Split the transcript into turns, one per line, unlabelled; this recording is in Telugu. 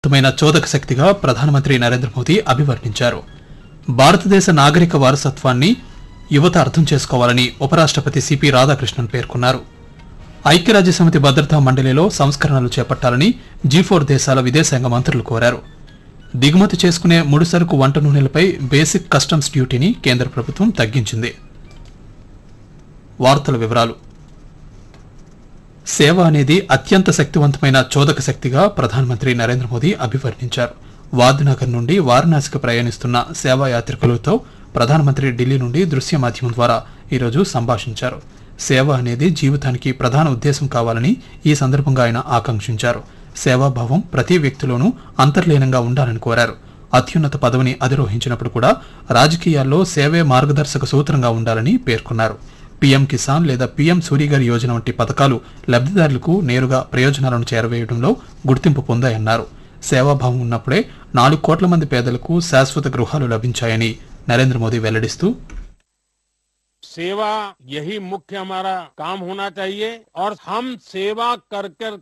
మైన చోదక శక్తిగా ప్రధానమంత్రి నరేంద్ర మోదీ అభివర్ణించారు భారతదేశ నాగరిక వారసత్వాన్ని యువత అర్థం చేసుకోవాలని ఉపరాష్ట్రపతి సిపి రాధాకృష్ణన్ పేర్కొన్నారు ఐక్యరాజ్య సమితి భద్రతా మండలిలో సంస్కరణలు చేపట్టాలని జీ ఫోర్ దేశాల విదేశాంగ మంత్రులు కోరారు దిగుమతి చేసుకునే ముడిసరుకు వంట నూనెలపై బేసిక్ కస్టమ్స్ డ్యూటీని కేంద్ర ప్రభుత్వం తగ్గించింది వార్తల వివరాలు సేవ అనేది అత్యంత శక్తివంతమైన చోదక శక్తిగా ప్రధానమంత్రి నరేంద్ర మోదీ అభివర్ణించారు వాద్నగర్ నుండి వారణాసికి ప్రయాణిస్తున్న సేవా యాత్రికులతో ప్రధానమంత్రి ఢిల్లీ నుండి దృశ్య మాధ్యమం ద్వారా ఈరోజు సంభాషించారు సేవ అనేది జీవితానికి ప్రధాన ఉద్దేశం కావాలని ఈ సందర్భంగా ఆయన ఆకాంక్షించారు సేవాభావం ప్రతి వ్యక్తిలోనూ అంతర్లీనంగా ఉండాలని కోరారు అత్యున్నత పదవిని అధిరోహించినప్పుడు కూడా రాజకీయాల్లో సేవే మార్గదర్శక సూత్రంగా ఉండాలని పేర్కొన్నారు పీఎం కిసాన్ లేదా పీఎం సూర్యగారి యోజన వంటి పథకాలు లబ్ధిదారులకు నేరుగా ప్రయోజనాలను చేరవేయడంలో గుర్తింపు పొందాయన్నారు సేవాభావం ఉన్నప్పుడే నాలుగు కోట్ల మంది పేదలకు శాశ్వత గృహాలు లభించాయని నరేంద్ర మోదీ వెల్లడిస్తూ
सेवा यही मुख्य हमारा काम होना चाहिए और हम सेवा कर कर